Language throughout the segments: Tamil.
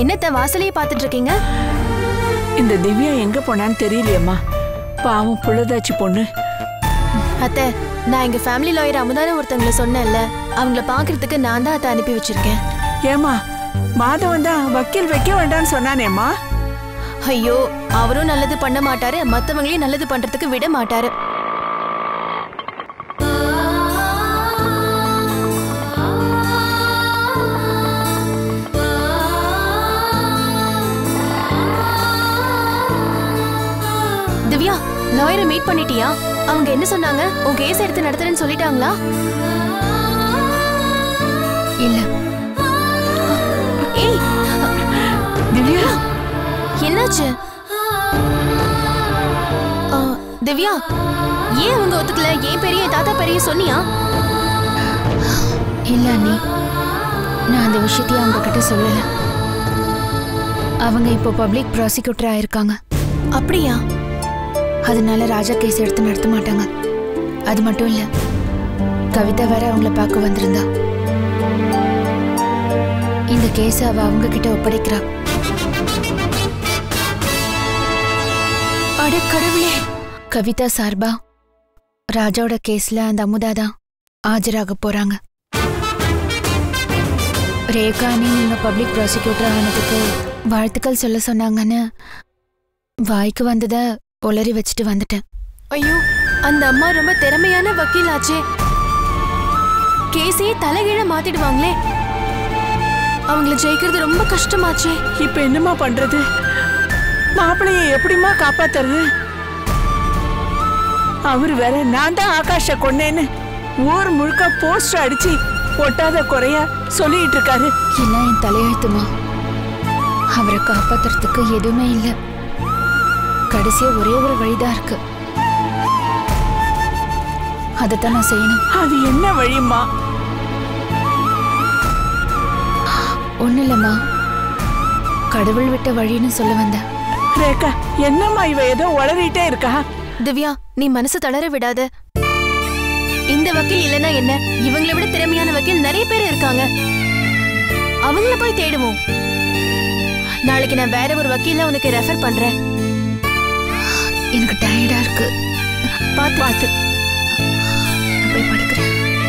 என்னத்த வாசலையே பார்த்துட்டு இருக்கீங்க இந்த திவ்யா எங்க போனான்னு தெரியலையேம்மா பாவம் புள்ளதாச்சி பொண்ணு அத்தை நான் எங்க ஃபேமிலி லாயர் அமுதான ஒருத்தவங்கள சொன்னேன்ல அவங்கள பாக்குறதுக்கு நான் தான் அத்தை அனுப்பி வச்சிருக்கேன் ஏமா மாதவன் தான் வக்கீல் வைக்க வேண்டாம்னு சொன்னானேம்மா ஐயோ அவரும் நல்லது பண்ண மாட்டாரு மத்தவங்களையும் நல்லது பண்றதுக்கு விட மாட்டாரு திவ்யா லாயரை மீட் பண்ணிட்டியா அவங்க என்ன சொன்னாங்க உன் கேஸ் எடுத்து நடத்துறேன்னு சொல்லிட்டாங்களா இல்ல ஏய் திவ்யா என்னாச்சு ஆ, திவ்யா ஏன் அவங்க ஒத்துக்கல ஏன் பெரிய தாத்தா பெரிய சொன்னியா இல்ல அண்ணி நான் அந்த விஷயத்தையும் அவங்க கிட்ட சொல்லல அவங்க இப்போ பப்ளிக் ப்ராசிக்யூட்டர் ஆயிருக்காங்க அப்படியா அதனால ராஜா கேஸ் எடுத்து நடத்த மாட்டாங்க அது மட்டும் இல்ல கவிதா வேற அவங்கள பார்க்க வந்திருந்தா இந்த கேஸ் அவ அவங்க கிட்ட ஒப்படைக்கிறா அட கடவுளே கவிதா சார்பா ராஜாவோட கேஸ்ல அந்த அமுதா தான் ஆஜராக போறாங்க ரேகா அண்ணி நீங்க பப்ளிக் ப்ராசிக்யூட்டர் ஆனதுக்கு வாழ்த்துக்கள் சொல்ல சொன்னாங்கன்னு வாய்க்கு வந்தத உளறி வச்சுட்டு வந்துட்டேன் ஐயோ அந்த அம்மா ரொம்ப திறமையான வக்கீல் ஆச்சே கேஸையே தலைகீழ மாத்திடுவாங்களே அவங்கள ஜெயிக்கிறது ரொம்ப கஷ்டமாச்சே இப்ப என்னம்மா பண்றது மாப்பிளைய எப்படிம்மா காப்பாத்துறது அவரு வேற நான் தான் ஆகாஷ கொன்னேன்னு ஊர் முழுக்க போஸ்டர் அடிச்சு ஒட்டாத குறையா சொல்லிட்டு இருக்காரு எல்லாம் என் தலையெழுத்துமா அவரை காப்பாத்துறதுக்கு எதுவுமே இல்லை கடைசியா ஒரே ஒரு வழிதான் இருக்கு அதைத்தான் நான் செய்யணும் அது என்ன வழிம்மா ஒன்றும் இல்லைம்மா கடவுள் விட்ட வழின்னு சொல்ல வந்தேன் ரேகா என்னம்மா இவ ஏதோ உளறிட்டே இருக்கா திவ்யா நீ மனசு தளர விடாத இந்த வக்கீல் இல்லனா என்ன இவங்களை விட திறமையான வக்கீல் நிறைய பேர் இருக்காங்க அவங்கள போய் தேடுவோம் நாளைக்கு நான் வேற ஒரு வக்கீல உனக்கு ரெஃபர் பண்றேன் எனக்கு டயர்டா இருக்கு பார்த்து பார்த்து நான் போய் படுக்கிறேன்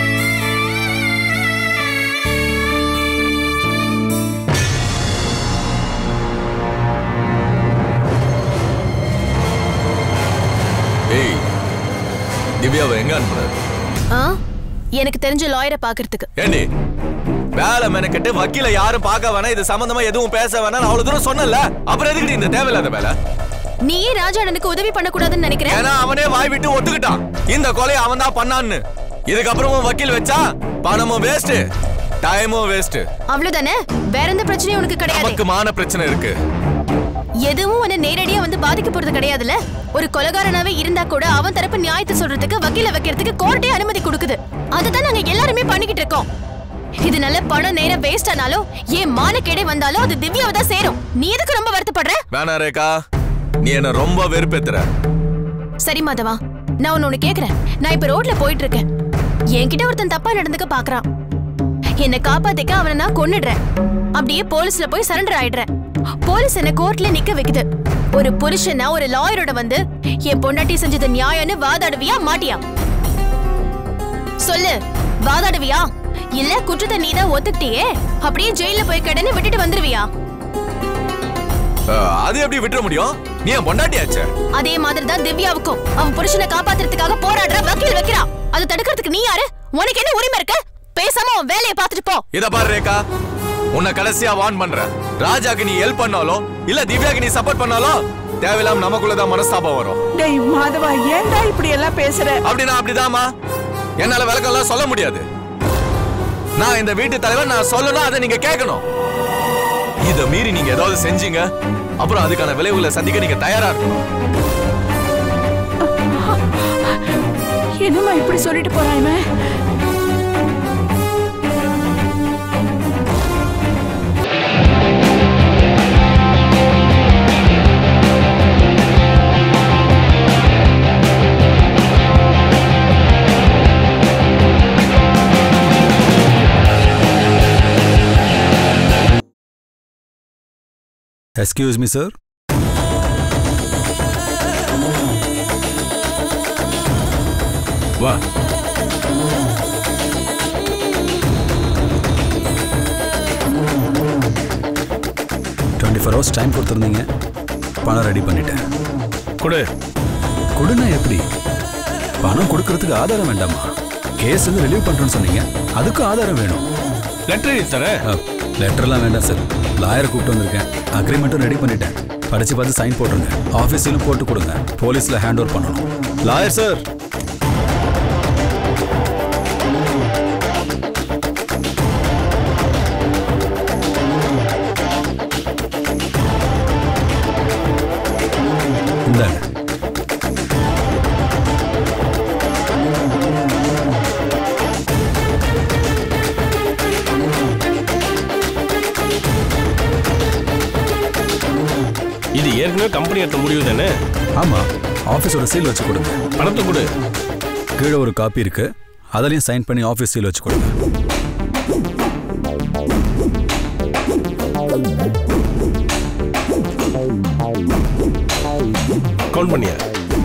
ஏய் திவ்யாவை எங்க அனுப்புற ஆ எனக்கு தெரிஞ்ச லாயரை பாக்குறதுக்கு ஏண்டி வேலை மெனக்கெட்டு வக்கீல யாரும் பார்க்க வேணாம் இது சம்பந்தமா எதுவும் பேச வேணாம் நான் அவ்வளவு தூரம் சொன்னல அப்புறம் எதுக்கு இந்த தேவையில்லாத வேலை நீயே ராஜாடனுக்கு உதவி பண்ணக்கூடாதுன்னு நினைக்கிறேன் ஏன்னா அவனே வாய் விட்டு ஒத்துக்கிட்டான் இந்த கொலையை அவன் தான் பண்ணான்னு இதுக்கப்புறமும் வக்கீல் வச்சா பணமும் வேஸ்ட் டைமும் வேஸ்ட் அவ்வளவுதானே வேற எந்த பிரச்சனையும் உனக்கு கிடையாது நமக்கு மான பிரச்சனை இருக்கு எதுவும் உன்னை நேரடியா வந்து பாதிக்க போறது கிடையாதுல்ல ஒரு கொலகாரனாவே இருந்தா கூட அவன் தரப்பு நியாயத்தை சொல்றதுக்கு வக்கீல வைக்கிறதுக்கு கோர்ட்டே அனுமதி கொடுக்குது அதுதான் நாங்க எல்லாருமே பண்ணிக்கிட்டு இருக்கோம் இதனால பணம் நேரம் வேஸ்ட் ஆனாலும் ஏன் மானக்கேடே வந்தாலும் அது திவ்யாவை தான் சேரும் நீ எதுக்கு ரொம்ப வருத்தப்படுற வேணா ரேகா நீ என்ன ரொம்ப வெறுப்பேத்துற சரி மாதவா நான் உன்னை ஒண்ணு கேக்குறேன் நான் இப்ப ரோட்ல போயிட்டு இருக்கேன் என்கிட்ட ஒருத்தன் தப்பா நடந்துக்க பாக்குறான் என்னை காப்பாத்திக்க அவனை நான் கொன்னுடுறேன் அப்படியே போலீஸ்ல போய் சரண்டர் ஆயிடுறேன் போலீஸ் என்ன கோர்ட்ல நிக்க வைக்குது ஒரு புருஷனா ஒரு லாயரோட வந்து என் பொண்டாட்டி செஞ்சது நியாயம்னு வாதாடுவியா மாட்டியா சொல்லு வாதாடுவியா இல்ல குற்றத்தை நீதான் ஒத்துக்கிட்டியே அப்படியே ஜெயில போய் கடன்னு விட்டுட்டு வந்துருவியா அஹ், அது எப்படி விட்டுற முடியும் நீ என் பொண்டாட்டியாச்சே அதே மாதிரி தான் திவ்யாவுக்கும் அவன் புருஷனை காப்பாத்துறதுக்காக போராடுற வக்கீல் வைக்கிறா அதை தடுக்கிறதுக்கு நீ யாரு உனக்கு என்ன உரிமை இருக்கு பேசாம அவன் வேலையை பார்த்துட்டு போ இத பாரு ரேகா உன்னை கடைசியா வார்ன் பண்றேன் ராஜாக்கு நீ ஹெல்ப் பண்ணாலோ இல்ல திவ்யாக்கு நீ சப்போர்ட் பண்ணாலோ தேவையில்லாம நமக்குள்ளதான் மனஸ்தாபம் வரும் டேய் மாதவா ஏன்டா இப்படி எல்லாம் பேசுற அப்படின்னா அப்படிதாம்மா என்னால விளக்கம்லாம் சொல்ல முடியாது நான் இந்த வீட்டு தலைவர் நான் சொல்லணும் அதை நீங்க கேட்கணும் இத மீறி நீங்க ஏதாவது செஞ்சீங்க அப்புறம் அதுக்கான விளைவுகளை சந்திக்க நீங்க தயாரா இருக்கணும் என்னம்மா இப்படி சொல்லிட்டு போறான் இவன் எஸ்கியூஸ் மீ சார் வா டுவெண்ட்டி ஃபோர் ஹவர்ஸ் டைம் கொடுத்துருந்தீங்க பணம் ரெடி பண்ணிட்டேன் கொடு கொடுனா எப்படி பணம் கொடுக்கறதுக்கு ஆதாரம் வேண்டாமா கேஸ் வந்து ரிலீவ் பண்ணுறேன்னு சொன்னீங்க அதுக்கும் ஆதாரம் வேணும் லெட்டர் எழுதி தரேன் லெட்டர்லாம் வேண்டாம் சார் லாயரை கூப்பிட்டு வந்திருக்கேன் அக்ரிமெண்ட்டும் ரெடி பண்ணிட்டேன் படிச்சு பார்த்து சைன் போட்டுருங்க ஆஃபீஸிலும் போட்டு கொடுங்க போலீஸில் ஹேண்ட் ஓவர் பண்ணணும் லாயர் சார் இந்தாங்க இது ஏற்கனவே கம்பெனி எடுத்த முடிவு தானே ஆமாம் ஆஃபீஸோட சீல் வச்சு கொடுங்க பணத்தை கொடு கீழே ஒரு காப்பி இருக்கு அதுலயும் சைன் பண்ணி ஆஃபீஸ் சீல் வச்சு கொடுங்க கவுண்ட் பண்ணியா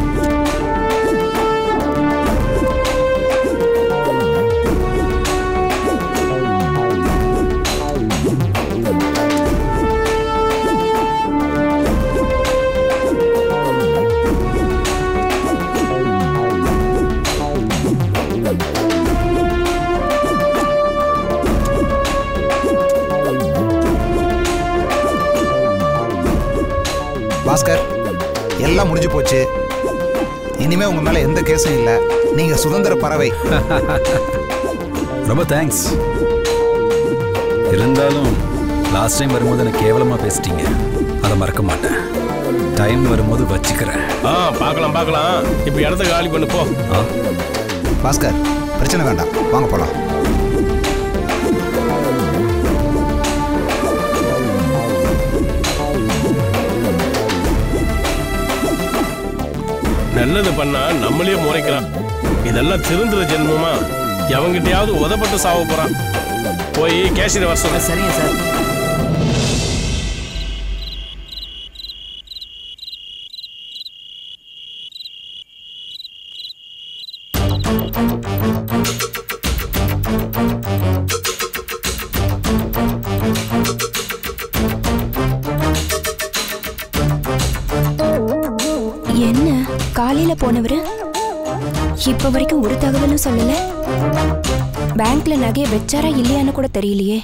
பாஸ்கர் எல்லாம் முடிஞ்சு போச்சு இனிமே உங்க மேல எந்த கேஸும் இல்லை நீங்க சுதந்திர பறவை ரொம்ப தேங்க்ஸ் இருந்தாலும் லாஸ்ட் டைம் வரும்போது எனக்கு கேவலமாக பேசிட்டீங்க அதை மறக்க மாட்டேன் டைம் வரும்போது வச்சுக்கிறேன் ஆ பார்க்கலாம் பார்க்கலாம் இப்போ இடத்த காலி பண்ணு போ ஆ பாஸ்கர் பிரச்சனை வேண்டாம் வாங்க போலாம் நல்லது பண்ணா நம்மளே முறைக்கிறான் இதெல்லாம் திருந்துற ஜென்மமா எவங்கிட்டயாவது உதப்பட்டு சாவ போறான் போய் கேஷியர் வர சொல்லு சரிங்க சார் என்ன காலையில போனவரு இப்ப வரைக்கும் ஒரு தகவலும் சொல்லல பேங்க்ல நகைய வச்சாரா இல்லையான்னு கூட தெரியலையே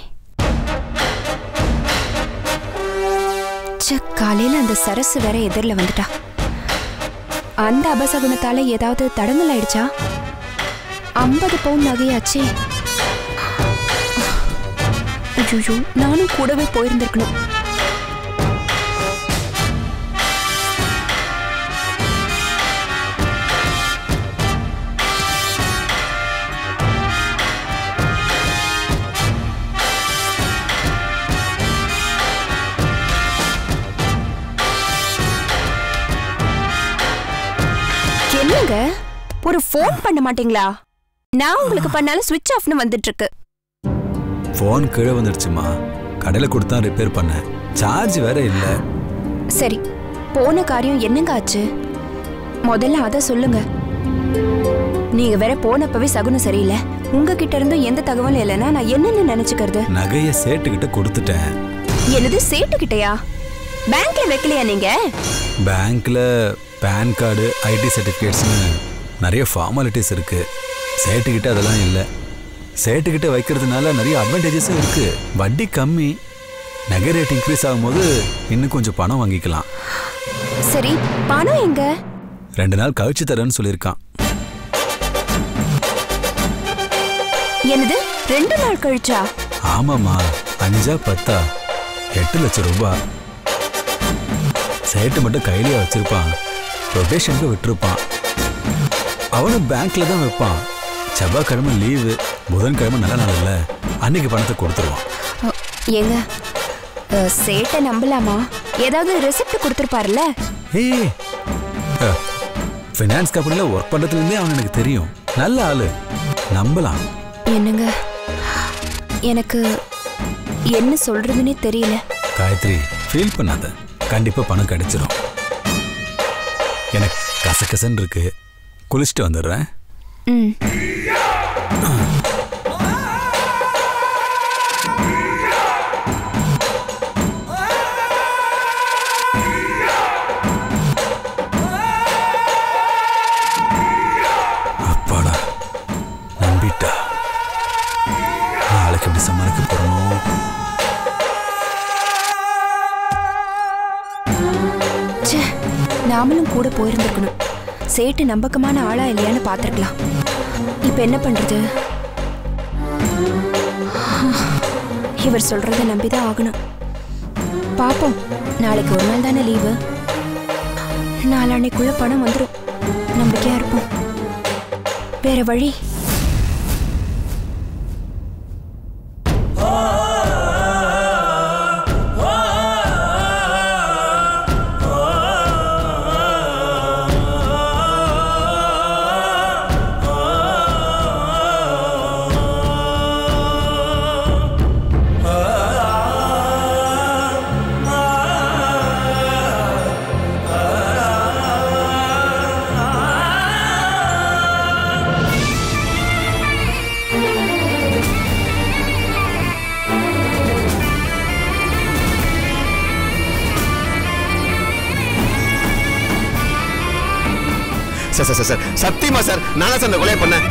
ச்சே, காலையில அந்த சரசு வேற எதிரில் வந்துட்டா அந்த அபசகுனத்தால ஏதாவது தடங்கல் ஆயிடுச்சா ஐம்பது பவுன் நகையாச்சே ஐயோ நானும் கூடவே போயிருந்திருக்கணும் என்னங்க ஒரு ஃபோன் பண்ண மாட்டீங்களா நான் உங்களுக்கு பண்ணாலும் சுவிட்ச் ஆஃப்னு வந்துட்டு இருக்கு ஃபோன் கீழே வந்துடுச்சுமா கடையில் கொடுத்தா ரிப்பேர் பண்ணேன் சார்ஜ் வேற இல்லை சரி போன காரியம் என்னங்க ஆச்சு முதல்ல அத சொல்லுங்க நீங்க வேற போனப்பவே சகுனம் சரியில்லை உங்ககிட்ட இருந்தும் எந்த தகவலும் இல்லைன்னா நான் என்னன்னு நினைச்சுக்கிறது நகையை சேட்டுக்கிட்ட கொடுத்துட்டேன் என்னது சேட்டுக்கிட்டயா பேங்க்ல வைக்கலையா நீங்க பேங்க்ல பேன் கார்டு ஐடி சர்டிஃபிகேட்ஸ்னு நிறைய ஃபார்மாலிட்டிஸ் இருக்கு சேட்டுக்கிட்ட அதெல்லாம் இல்லை சேட்டுக்கிட்ட வைக்கிறதுனால நிறைய அட்வான்டேஜஸும் இருக்கு வட்டி கம்மி நகை ரேட் இன்க்ரீஸ் ஆகும்போது இன்னும் கொஞ்சம் பணம் வாங்கிக்கலாம் சரி பணம் எங்க ரெண்டு நாள் கழிச்சு தரேன்னு சொல்லியிருக்கான் என்னது ரெண்டு நாள் கழிச்சா ஆமாம்மா அஞ்சா பத்தா எட்டு லட்சம் ரூபாய் சேட்டு மட்டும் கையிலேயே வச்சிருப்பான் ரொட்டேஷனுக்கு விட்டுருப்பான் அவனும் பேங்க்ல தான் வைப்பான் செவ்வாய்க்கிழமை லீவு புதன்கிழமை நல்ல நாள் இல்லை அன்னைக்கு பணத்தை கொடுத்துருவான் அ, ஏங்க அ, சேட்டை நம்பலாமா ஏதாவது ரெசிப்ட் கொடுத்துருப்பாருல்ல ஏய் ஃபினான்ஸ் கம்பெனியில் ஒர்க் பண்ணுறதுலேருந்தே அவன் எனக்கு தெரியும் நல்ல ஆளு நம்பலாம் என்னங்க எனக்கு என்ன சொல்றதுன்னே தெரியல காயத்ரி ஃபீல் பண்ணாத கண்டிப்பாக பணம் கிடைச்சிரும் எனக்கு கசகசன்னு இருக்கு குளிச்சுட்டு வந்துடுறேன் ம் அப்பாடா நம்பிட்டா நாளைக்கு எப்படி சமாளிக்க போறணும் ச்சே நாமளும் கூட போயிருந்திருக்கணும் சேட்டு நம்பகமான ஆளா இல்லையான்னு பார்த்துருக்கலாம் இப்போ என்ன பண்றது இவர் சொல்றத நம்பிதான் ஆகணும் பாப்போம் நாளைக்கு ஒரு நாள் தானே லீவு நாளான்னைக்குள்ள பணம் வந்துடும் நம்பிக்கையா இருப்போம் வேற வழி சார் சார் சார் சார் சத்தியமா சார் நானா சார் இந்த கொலையை பண்ணேன்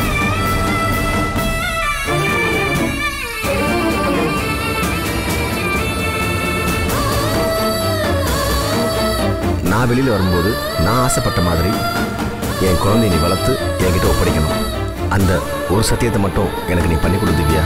நான் வெளியில் வரும்போது நான் ஆசைப்பட்ட மாதிரி என் குழந்தைய நீ வளர்த்து என்கிட்ட ஒப்படைக்கணும் அந்த ஒரு சத்தியத்தை மட்டும் எனக்கு நீ பண்ணி கொடு திவ்யா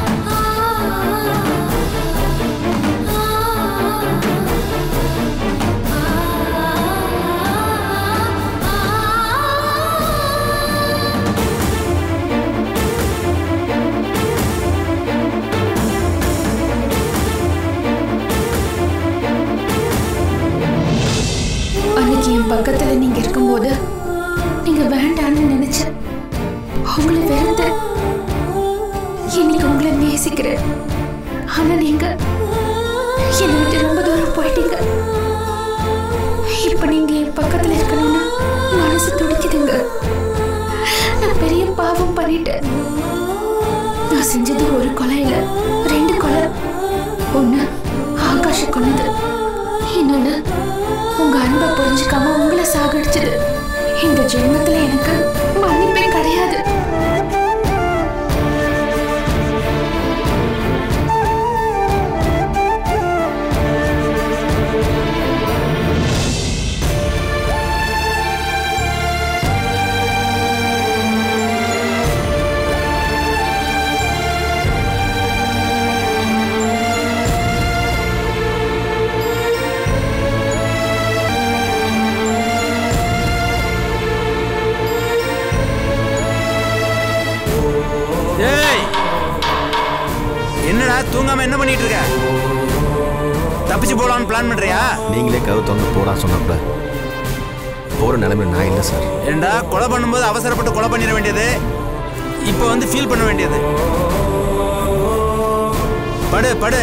அன்னைக்கு என் பக்கத்துல நீங்க இருக்கும்போது நீங்க வேண்டான்னு நினைச்சேன் உங்களை வெறுத்து இன்னைக்கு உங்களை நேசிக்கிறேன் ஆனா நீங்க என்னை விட்டு ரொம்ப தூரம் போயிட்டீங்க இப்ப நீங்க என் பக்கத்துல இருக்கணும்னு மனசு துடிக்குதுங்க நான் பெரிய பாவம் பண்ணிட்டேன் நான் செஞ்சது ஒரு கொலை இல்ல ரெண்டு கொலை ஒண்ணு ஆகாஷ கொன்னது இன்னொன்னு உங்க அன்பை புரிஞ்சுக்காம உங்களை சாகடிச்சது இந்த ஜென்மத்துல எனக்கு மன்னிப்பே கிடையாது ஏய் என்னடா தூங்காம என்ன பண்ணிட்டு இருக்க தப்பிச்சு போலான்னு பிளான் பண்றியா நீங்களே கவு திறந்து போடா சொன்னா கூட போகிற நிலைமையில நான் இல்லை சார் ஏண்டா கொலை பண்ணும்போது அவசரப்பட்டு கொலை பண்ணிட வேண்டியது இப்போ வந்து ஃபீல் பண்ண வேண்டியது படு படு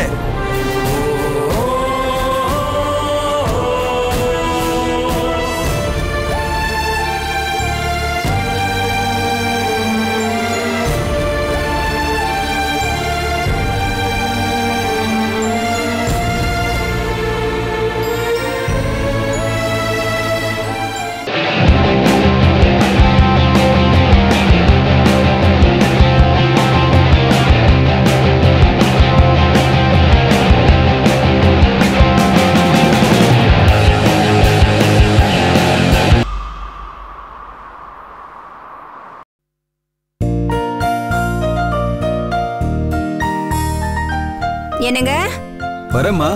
என்னங்க வரேம்மா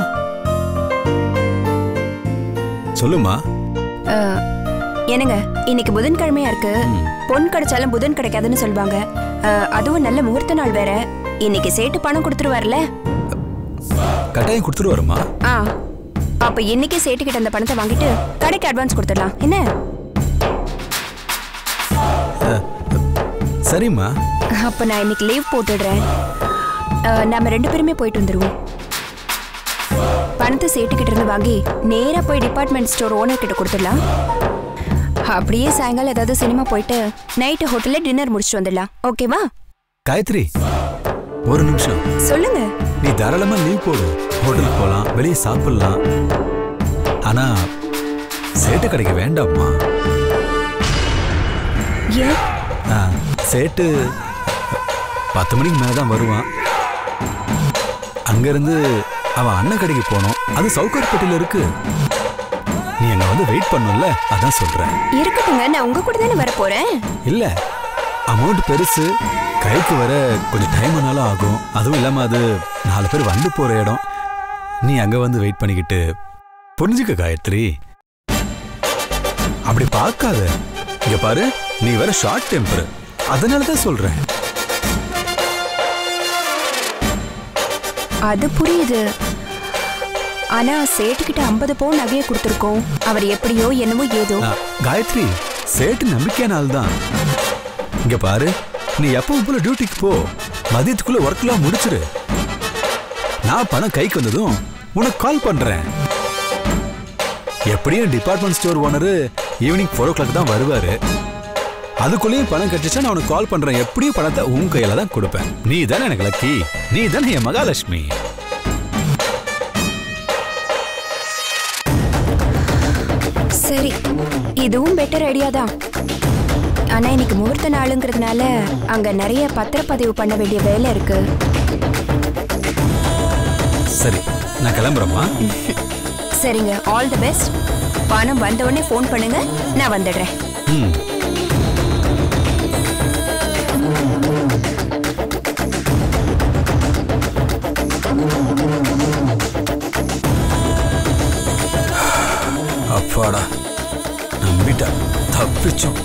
சொல்லுமா அஹ், என்னங்க இன்னைக்கு புதன்கிழமையா இருக்கு பொன் கிடைச்சாலும் புதன் கிடைக்காதுன்னு சொல்லுவாங்க அஹ், அதுவும் நல்ல முகூர்த்த நாள் வேற இன்னைக்கு சேட்டு பணம் கொடுத்துருவார்ல கட்டாயம் கொடுத்துட்டு வரேம்மா ஆ அப்ப இன்னைக்கே சேட்டு கிட்ட அந்த பணத்தை வாங்கிட்டு கடைக்கு அட்வான்ஸ் கொடுத்துடலாம் என்ன சரிம்மா அப்ப நான் இன்னைக்கு லீவ் போட்டுடுறேன் அஹ், நாம ரெண்டு பேருமே போயிட்டு வந்துருவோம் பணத்தை சேட்டுக்கிட்ட இருந்து வாங்கி நேரா போய் டிபார்ட்மெண்ட் ஸ்டோர் ஓனர் கிட்ட கொடுத்துடலாம் அப்படியே சாயங்காலம் ஏதாவது சினிமா போயிட்டு நைட்டு ஹோட்டல்ல டின்னர் முடிச்சுட்டு வந்துடலாம் ஓகேவா காயத்ரி ஒரு நிமிஷம் சொல்லுங்க நீ தாராளமா லீவ் போடு ஹோட்டலுக்கு போலாம் வெளியே சாப்பிடலாம் ஆனா சேட்டு கடைக்கு வேண்டாம்மா ஏன் ஆ, சேட்டு பத்து மணிக்கு மேலே தான் வருவான் அங்கிருந்து அவன் அண்ணன் கடைக்கு போனோம் அது சவுகார்பேட்டையில் இருக்கு நீ அங்க வந்து வெயிட் பண்ணும்ல அதான் சொல்றேன் இருக்கட்டுங்க நான் உங்க கூட தானே வர போறேன் இல்ல அமௌண்ட் பெருசு கைக்கு வர கொஞ்சம் டைம் ஆனாலும் ஆகும் அதுவும் இல்லாம அது நாலு பேர் வந்து போற இடம் நீ அங்க வந்து வெயிட் பண்ணிக்கிட்டு புரிஞ்சுக்க காயத்ரி அப்படி பார்க்காத இங்க பாரு நீ வேற ஷார்ட் டெம்பர் அதனால தான் சொல்றேன் அது புரியுது ஆனா சேட்டுக்கிட்ட ஐம்பது பவுன் நகையை கொடுத்துருக்கோம் அவர் எப்படியோ என்னமோ ஏதோ ஆ, காயத்ரி சேட்டு நம்பிக்கையான ஆள் தான் இங்க பாரு நீ எப்பவும் போல டியூட்டிக்கு போ மதியத்துக்குள்ள ஒர்க்லாம் முடிச்சிரு நான் பணம் கைக்கு வந்ததும் உனக்கு கால் பண்றேன் எப்படியும் department store owner evening four o'clock தான் வருவாரு அதுக்குள்ளேயும் பணம் கட்டிச்சா நான் உனக்கு கால் பண்றேன் எப்படியும் பணத்தை உன் கையில தான் கொடுப்பேன் நீ தானே எனக்கு லக்கி நீ தானே என் மகாலட்சுமி சரி இதுவும் பெட்டர் ஐடியா தான் ஆனா இன்னைக்கு முகூர்த்த நாளுங்கிறதுனால அங்க நிறைய பத்திரப்பதிவு பண்ண வேண்டிய வேலை இருக்கு சரி நான் கிளம்புறேம்மா சரிங்க ஆல் தி பெஸ்ட் பணம் வந்த உடனே ஃபோன் பண்ணுங்க நான் வந்துடுறேன் ம் அப்பாடா நம்பிட்டா தப்பிச்சோம்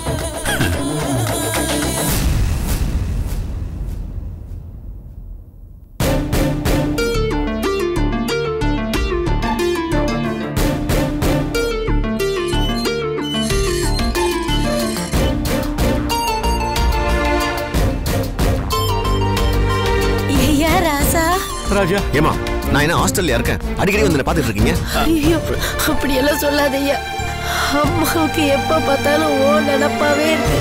ஐயா ராசா ராஜா ஏமா நான் என்ன ஹாஸ்டல்ல இருக்கேன் அடிக்கடி வந்து பார்த்துட்டு இருக்கீங்க ஐயோ அப்படியெல்லாம் சொல்லாதய்யா அம்மாவுக்கு எப்ப பார்த்தாலும் ஓ நினப்பாவே இருக்கு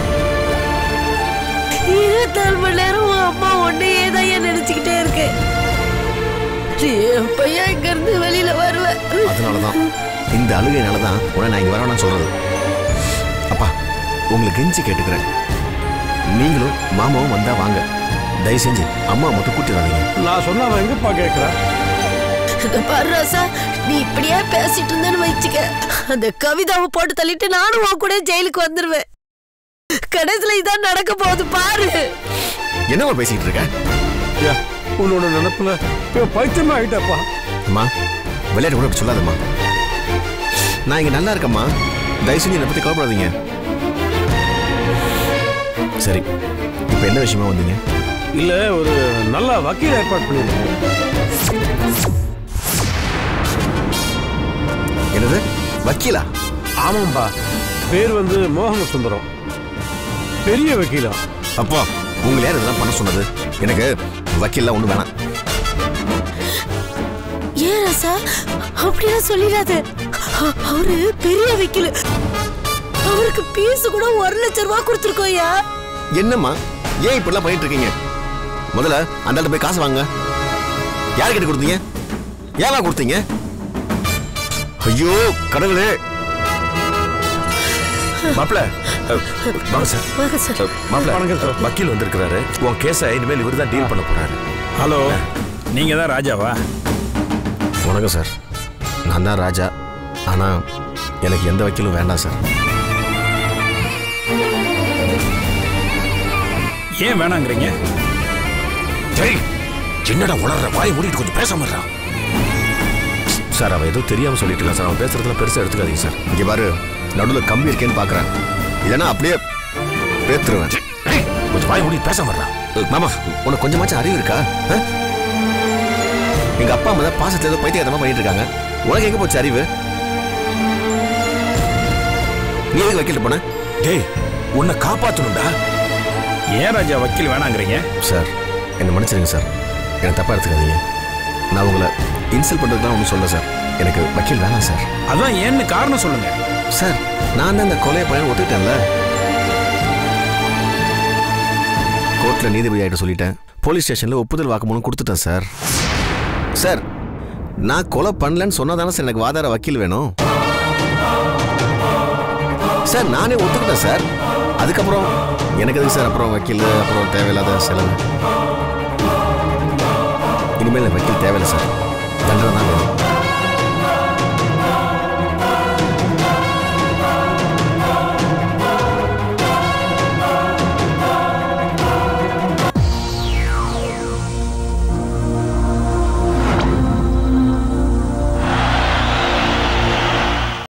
இருபத்தாலு மணி நேரம் உன் அம்மா ஒன்னையே தான் ஏன் நினைச்சுக்கிட்டே இருக்கு நீ எப்பயா இங்க இருந்து வெளியில வருவ அதனாலதான் இந்த அழுகையினால தான் உன்னை நான் இங்க வரவேணாம்னு சொல்றது அப்பா உங்களுக்கு கெஞ்சி கேட்டுக்கிறேன் நீங்களும் மாமாவும் வந்தா வாங்க தயவு செஞ்சு அம்மா மட்டும் கூட்டிடாதீங்க நான் சொன்னா அவன் எங்கப்பா கேட்கறான் இத பாரு ராசா நீ இப்படியே பேசிட்டு இருந்தேன்னு வச்சுக்க அந்த கவிதாவை போட்டு தள்ளிட்டு நானும் உன் கூட ஜெயிலுக்கு வந்துருவேன் கடைசியில இதான் நடக்க போகுது பாரு என்னவா பேசிட்டு இருக்க ஐயா, உன்னோட நினப்புல இவன் பைத்தியமா ஆயிட்டப்பா அம்மா விளையாட்டு கூட அப்படி சொல்லாதம்மா நான் இங்க நல்லா இருக்கேம்மா தயவு செஞ்சு என்னை பத்தி கவலைப்படாதீங்க சரி இப்போ என்ன விஷயமா வந்தீங்க இல்ல ஒரு நல்ல வக்கீல் ஏற்பாடு பண்ணிருக்கேன் என்னது வக்கீலா ஆமாம்பா பேர் வந்து மோகன சுந்தரம் பெரிய வக்கீலா அப்பா உங்களை யார் இதெல்லாம் பண்ண சொன்னது எனக்கு வக்கீல்லாம் ஒன்றும் வேணாம் ஏன் ராசா அப்படிலாம் சொல்லிடாத அ- அவரு பெரிய வக்கீல் அவருக்கு பீஸ் கூட ஒரு லட்சம் ரூபாய் கொடுத்துருக்கோயா என்னம்மா ஏன் இப்படிலாம் பண்ணிட்டு இருக்கீங்க முதல்ல அந்த ஆள்கிட்ட போய் காசு வாங்க யார்கிட்ட கொடுத்தீங்க ஏமா கொடுத்தீங்க ஐயோ கடவுளே மாப்பிள வாங்க சார் வாங்க சார் மாப்பிள வணக்கம் சார். வக்கீல் வந்திருக்கிறாரு உன் கேஸை இனிமேல் இவர் தான் டீல் பண்ண போறாரு ஹலோ நீங்க தான் ராஜாவா வணக்கம் சார் நான் தான் ராஜா ஆனால் எனக்கு எந்த வக்கீலும் வேண்டாம் சார் ஏன் வேணாங்கிறீங்க சரி என்னடா உளர்ற வாய் மூடிட்டு கொஞ்சம் பேச மாட்டா சார் அவன் ஏதோ தெரியாமல் சொல்லிட்டு இருக்கான் சார் அவன் பேசுறதுல பெருசாக எடுத்துக்காதீங்க சார் இங்கே பாரு நடுவில் கம்பி இருக்கேன்னு பார்க்குறேன் இல்லைன்னா அப்படியே பேத்துருவேன் கொஞ்சம் வாய் மூடிட்டு பேச மாட்டா மாமா உனக்கு கொஞ்சமாச்சும் அறிவு இருக்கா ஆ? எங்க அப்பா அம்மா தான் பாசத்துல ஏதோ பைத்தியகாரமா பண்ணிட்டு இருக்காங்க உனக்கு எங்க போச்சு அறிவு நீ எதுக்கு வக்கீல் போன டேய் உன்னை காப்பாத்தணும்டா ஏன் ராஜா வக்கீல் வேணாங்கிறீங்க சார் என்னை மன்னிச்சிருங்க சார் என்னை தப்பா எடுத்துக்காதீங்க நான் உங்களை இன்சல்ட் பண்ணுறதுலாம் ஒன்றும் சொல்ல சார் எனக்கு வக்கீல் வேணாம் சார் அதான் ஏன்னு காரணம் சொல்லுங்க சார் நான் தான் இந்த கொலையை பண்ண ஒத்துக்கிட்டேன்ல கோர்ட்டில் நீதிபதி ஆகிட்ட சொல்லிட்டேன் போலீஸ் ஸ்டேஷனில் ஒப்புதல் வாக்குமூலம் கொடுத்துட்டேன் சார் சார் நான் கொலை பண்ணலன்னு சொன்னதானே சார் எனக்கு வாதாட வக்கீல் வேணும் சார் நானே ஒத்துக்கிட்டேன் சார் அதுக்கப்புறம் எனக்கு எதுக்கு சார் அப்புறம் வக்கீல் அப்புறம் தேவையில்லாத செலவு இனிமேல் எனக்கு வக்கீல் தேவையில்லை சார் தண்டனை தான் வேணும்